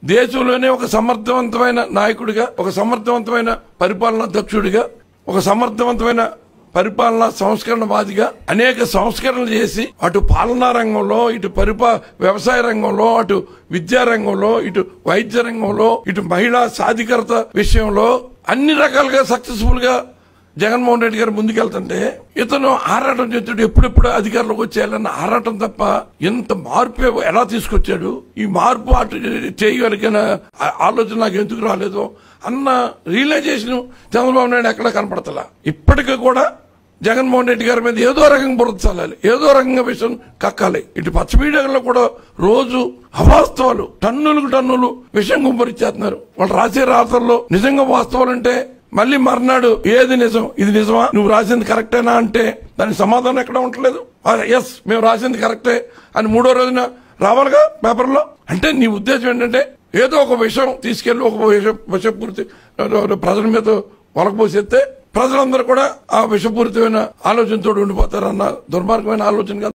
దేశంలోనే ఒక సమర్థవంతమైన నాయకుడిగా ఒక సమర్థవంతమైన పరిపాలనా దక్షుడిగా ఒక సమర్థవంతమైన పరిపాలనా సంస్కరణవాదిగా అనేక సంస్కరణలు చేసి అటు పాలనా రంగంలో ఇటు పరిపా వ్యవసాయ రంగంలో అటు విద్యా రంగంలో ఇటు వైద్య రంగంలో ఇటు మహిళా సాధికారత విషయంలో అన్ని రకాలుగా సక్సెస్ఫుల్ గా జగన్మోహన్ రెడ్డి గారు ముందుకెళ్తుంటే ఇతను ఆరాటం చేస్తాడు ఎప్పుడెప్పుడు అధికారంలోకి వచ్చేయాలన్న ఆరాటం తప్ప ఎంత మార్పు ఎలా తీసుకొచ్చాడు ఈ మార్పు అటు చేయగలిగిన ఆ- ఆలోచన నాకు ఎందుకు రాలేదు అన్న రియలైజేషన్ చంద్రబాబు నాయుడు ఎక్కడ కనపడతలా ఇప్పటికీ కూడా జగన్మోహన్ రెడ్డి గారి మీద ఏదో రకంగా బురద చల్లాలి ఏదో రకంగా విషయం కక్కాలి ఇటు పచ్చ మీడియాలో కూడా రోజు అవాస్తవాలు టన్నులకు టన్నులు విషయం గుంపరిచేస్తున్నారు వాళ్ళు రాసే రాతల్లో నిజంగా వాస్తవాలంటే మళ్ళీ మర్నాడు ఏది నిజం ఇది నిజమా నువ్వు రాసింది కరెక్టేనా అంటే దానికి సమాధానం ఎక్కడ ఉండలేదు ఎస్ మేము రాసింది కరెక్టే అని మూడో రోజున రావాలిగా పేపర్లో అంటే నీ ఉద్దేశం ఏంటంటే ఏదో ఒక విషయం తీసుకెళ్లి ఒక విషయం విషపూర్తి ప్రజల మీద వలకపోసేస్తే ప్రజలందరూ కూడా ఆ విషపూరితమైన ఆలోచనతో ఉండిపోతారన్న దుర్మార్గమైన ఆలోచన కాదు